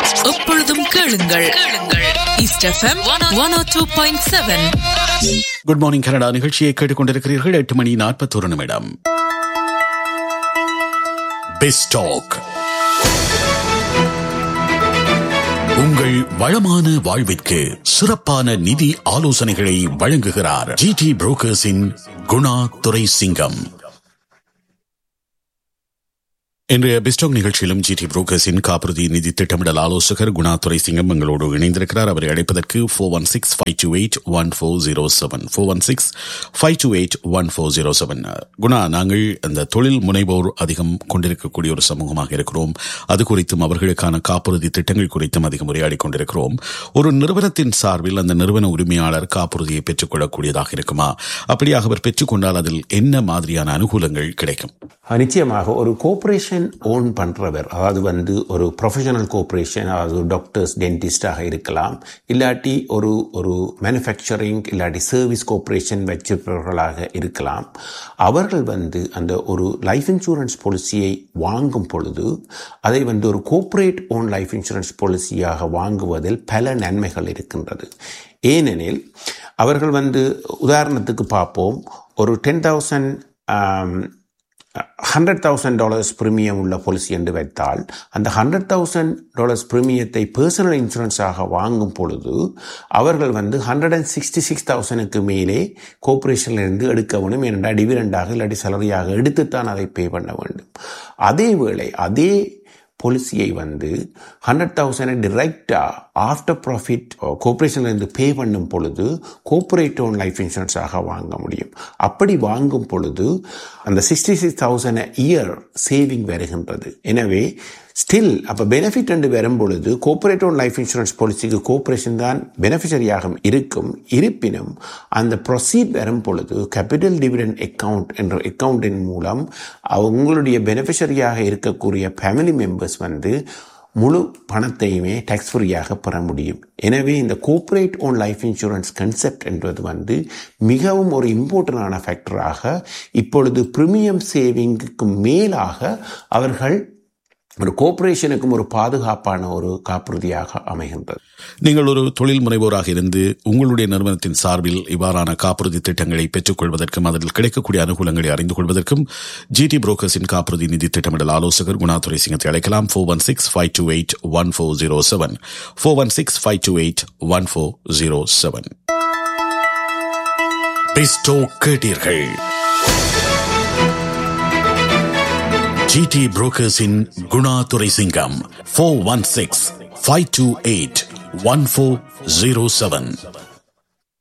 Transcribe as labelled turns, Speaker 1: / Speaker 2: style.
Speaker 1: எப்பொழுதும் கேளுங்கள் கேளுங்கள் east FM one O two point seven
Speaker 2: good morning Canada நிகழ்ச்சியை கேட்டுக்கொண்டிருக்கிறீர்கள் எட்டு மணி நாற்பத்தொரு நிமிடம் பெஸ்டாக் உங்கள் வளமான வாழ்விற்கு சிறப்பான நிதி ஆலோசனைகளை வழங்குகிறார் ஜிடி புரோக்கர்ஸின் குணா துரை சிங்கம் இன்றைய பிஸ்டாக் நிகழ்ச்சியிலும் ஜிடி புரோக்கர்ஸின் காப்புறுதி நிதி திட்டமிடல் ஆலோசகர் குணா துரை சிங்கம் எங்களோடு இணைந்திருக்கிறார் அவரை அழைப்பதற்கு four one six five two eight one four zero seven four one six five two eight one four zero seven Guna நாங்கள் அந்த தொழில் முனைவோர் அதிகம் கொண்டிருக்கக்கூடிய ஒரு சமூகமாக இருக்கிறோம் அது குறித்தும் அவர்களுக்கான காப்புறுதி திட்டங்கள் குறித்தும் அதிகம் உரையாடி கொண்டிருக்கிறோம் ஒரு நிறுவனத்தின் சார்பில் அந்த நிறுவன உரிமையாளர் காப்புறுதியை பெற்றுக்கொள்ளக்கூடியதாக இருக்குமா அப்படியாக அவர் பெற்றுக்கொண்டால் அதில் என்ன மாதிரியான அனுகூலங்கள் கிடைக்கும்
Speaker 3: நிச்சயமாக ஒரு கோஆபரேஷன் ஓன் பண்றவர் அதாவது வந்து ஒரு ப்ரொஃபஷனல் கோஆபரேஷன் அதாவது டாக்டர்ஸ் டென்டிஸ்டாக இருக்கலாம் இல்லாட்டி ஒரு ஒரு மேனுஃபேக்சரிங் இல்லாட்டி சர்வீஸ் கோஆபரேஷன் வச்சிருப்பவர்களாக இருக்கலாம் அவர்கள் வந்து அந்த ஒரு லைஃப் இன்சூரன்ஸ் பாலிசியை வாங்கும் பொழுது அதை வந்து ஒரு கோஆபரேட் ஓன் லைஃப் இன்சூரன்ஸ் பாலிசியாக வாங்குவதில் பல நன்மைகள் இருக்கின்றது ஏனெனில் அவர்கள் வந்து உதாரணத்துக்கு பார்ப்போம் ஒரு ten thousand hundred thousand dollars premium உள்ள பாலிசி என்று வைத்தால் அந்த ஹண்ட்ரட் தௌசண்ட் டாலர்ஸ் ப்ரீமியத்தை பர்சனல் இன்சூரன்ஸாக வாங்கும் பொழுது அவர்கள் வந்து ஹண்ட்ரட் அண்ட் சிக்ஸ்டி சிக்ஸ் தௌசண்ட்க்கு மேலே கோஆப்ரேஷன்லேருந்து எடுக்க வேண்டும் ஏனென்றால் டிவிடெண்டாக இல்லாட்டி சேலரியாக எடுத்துத்தான் அதை பே பண்ண வேண்டும் அதே வேளை அதே பாலிசியை வந்து ஹண்ட்ரட் தௌசண்ட் டிரெக்டாக ஆஃப்டர் ப்ராஃபிட் கோஆப்ரேஷன்லேருந்து பே பண்ணும் பொழுது கோஆப்ரேட் ஓன் லைஃப் இன்சூரன்ஸாக வாங்க முடியும் அப்படி வாங்கும் பொழுது அந்த sixty six thousand year saving வருகின்றது எனவே ஸ்டில் அப்போ பெனிஃபிட் என்று வரும் பொழுது கோஆபரேட் ஓன் லைஃப் இன்சூரன்ஸ் பாலிசிக்கு கோஆப்ரேஷன் தான் பெனிஃபிஷரியாக இருக்கும் இருப்பினும் அந்த ப்ரொசீட் வரும் பொழுது கேபிட்டல் டிவிடெண்ட் அக்கவுண்ட் என்ற அக்கவுண்டின் மூலம் உங்களுடைய பெனிஃபிஷரியாக இருக்கக்கூடிய ஃபேமிலி மெம்பர்ஸ் வந்து முழு பணத்தையுமே டேக்ஸ் ஃப்ரீயாக பெற முடியும் எனவே இந்த corporate owned life insurance concept என்பது வந்து மிகவும் ஒரு இம்பார்ட்டண்டான ஃபேக்டராக இப்பொழுது ப்ரீமியம் சேவிங்குக்கு மேலாக அவர்கள் ஒரு கோஆபரேஷனுக்கும் ஒரு பாதுகாப்பான ஒரு காப்புறுதியாக அமைகின்றது
Speaker 2: நீங்கள் ஒரு தொழில் முனைவோராக இருந்து உங்களுடைய நிறுவனத்தின் சார்பில் இவ்வாறான காப்புறுதி திட்டங்களை பெற்றுக்கொள்வதற்கும் அதில் கிடைக்கக்கூடிய அனுகூலங்களை அறிந்து கொள்வதற்கும் ஜிடி புரோக்கர்ஸின் காப்புறுதி நிதி திட்டமிடல் ஆலோசகர் குணாதுரை சிங்கத்தை அழைக்கலாம் four one six five two eight one four zero seven four one six five two eight one four zero seven கேட்டீர்கள் ஜிடி புரோக்கர்ஸின் Guna Durai Singam four one six five two eight one four zero seven